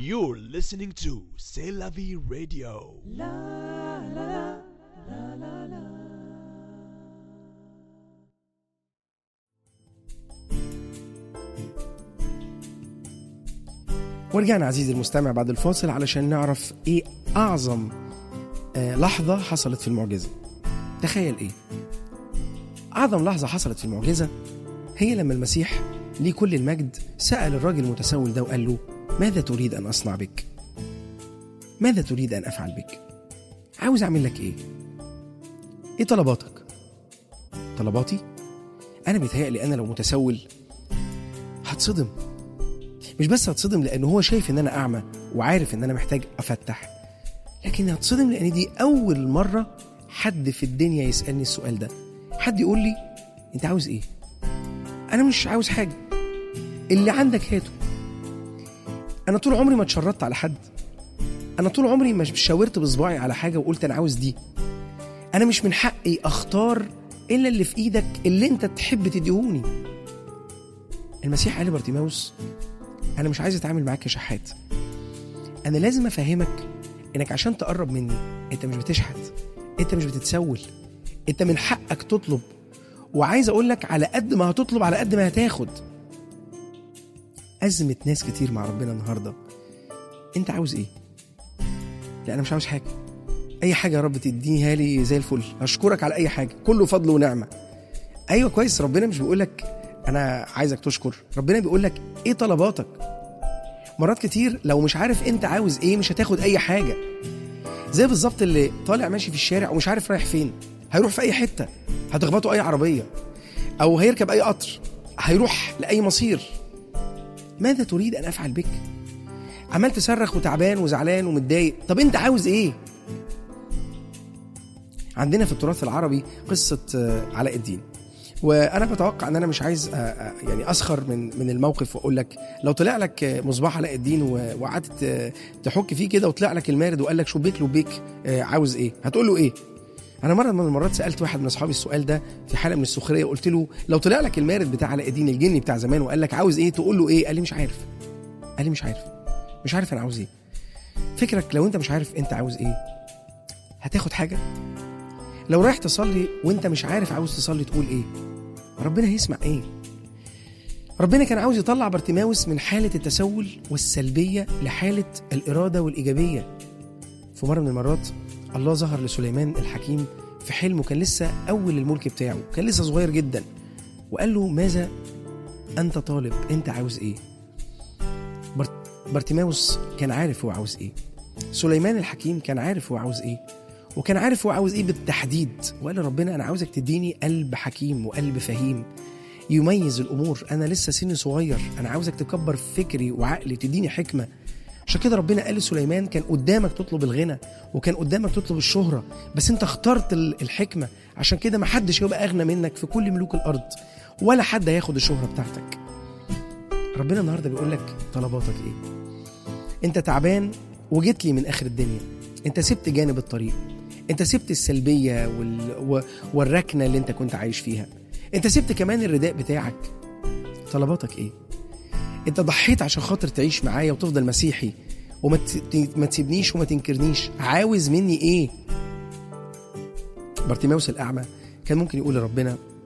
You're listening to C'est la vie radio. ورجعنا عزيزي المستمع بعد الفاصل علشان نعرف ايه اعظم آه، لحظة حصلت في المعجزة تخيل ايه اعظم لحظة حصلت في المعجزة هي لما المسيح ليه كل المجد سأل الراجل المتسول ده وقال له ماذا تريد ان اصنع بك ماذا تريد ان افعل بك عاوز اعمل لك ايه ايه طلباتك طلباتي انا بيتهيألي انا لو متسول هتصدم مش بس هتصدم لان هو شايف ان انا اعمى وعارف ان انا محتاج افتح لكن هتصدم لان دي اول مره حد في الدنيا يسالني السؤال ده حد يقول لي انت عاوز ايه انا مش عاوز حاجه اللي عندك هاته انا طول عمري ما اتشردت على حد انا طول عمري مش شاورت بصباعي على حاجه وقلت انا عاوز دي انا مش من حقي اختار الا اللي في ايدك اللي انت تحب تديهوني المسيح قال لبرتيماوس انا مش عايز اتعامل معاك كشحات انا لازم افهمك انك عشان تقرب مني انت مش بتشحت انت مش بتتسول انت من حقك تطلب وعايز اقول لك على قد ما هتطلب على قد ما هتاخد أزمة ناس كتير مع ربنا النهاردة أنت عاوز إيه؟ لا أنا مش عاوز حاجة أي حاجة يا رب تدينيها لي زي الفل أشكرك على أي حاجة كله فضل ونعمة أيوة كويس ربنا مش بيقولك أنا عايزك تشكر ربنا بيقولك إيه طلباتك مرات كتير لو مش عارف أنت عاوز إيه مش هتاخد أي حاجة زي بالظبط اللي طالع ماشي في الشارع ومش عارف رايح فين هيروح في أي حتة هتخبطه أي عربية أو هيركب أي قطر هيروح لأي مصير ماذا تريد ان افعل بك عمال تصرخ وتعبان وزعلان ومتضايق طب انت عاوز ايه عندنا في التراث العربي قصه آه، علاء الدين وانا بتوقع ان انا مش عايز آه، آه، يعني اسخر من من الموقف واقول لك لو طلع لك آه، مصباح علاء الدين و- وقعدت آه، تحك فيه كده وطلع لك المارد وقال لك شبيك لبيك آه، عاوز ايه هتقول له ايه انا مره من المرات سالت واحد من اصحابي السؤال ده في حاله من السخريه وقلت له لو طلع لك المارد بتاع علاء الدين الجني بتاع زمان وقال لك عاوز ايه تقول له ايه قال لي مش عارف قال لي مش عارف مش عارف انا عاوز ايه فكرك لو انت مش عارف انت عاوز ايه هتاخد حاجه لو رايح تصلي وانت مش عارف عاوز تصلي تقول ايه ربنا هيسمع ايه ربنا كان عاوز يطلع بارتيماوس من حالة التسول والسلبية لحالة الإرادة والإيجابية في مرة من المرات الله ظهر لسليمان الحكيم في حلمه كان لسه أول الملك بتاعه كان لسه صغير جدا وقال له ماذا أنت طالب أنت عاوز إيه بارت- بارتيماوس كان عارف هو عاوز إيه سليمان الحكيم كان عارف هو عاوز إيه وكان عارف هو عاوز إيه بالتحديد وقال لربنا أنا عاوزك تديني قلب حكيم وقلب فهيم يميز الامور انا لسه سني صغير انا عاوزك تكبر فكري وعقلي تديني حكمه عشان كده ربنا قال لسليمان كان قدامك تطلب الغنى وكان قدامك تطلب الشهرة بس انت اخترت ال- الحكمة عشان كده ما حدش هيبقى أغنى منك في كل ملوك الأرض ولا حد هياخد الشهرة بتاعتك ربنا النهاردة بيقول لك طلباتك ايه انت تعبان وجيت لي من آخر الدنيا انت سبت جانب الطريق انت سبت السلبية وال... و... والركنة اللي انت كنت عايش فيها انت سبت كمان الرداء بتاعك طلباتك ايه انت ضحيت عشان خاطر تعيش معايا وتفضل مسيحي وما ت- ما تسيبنيش وما تنكرنيش عاوز مني ايه بارتيماوس الاعمى كان ممكن يقول لربنا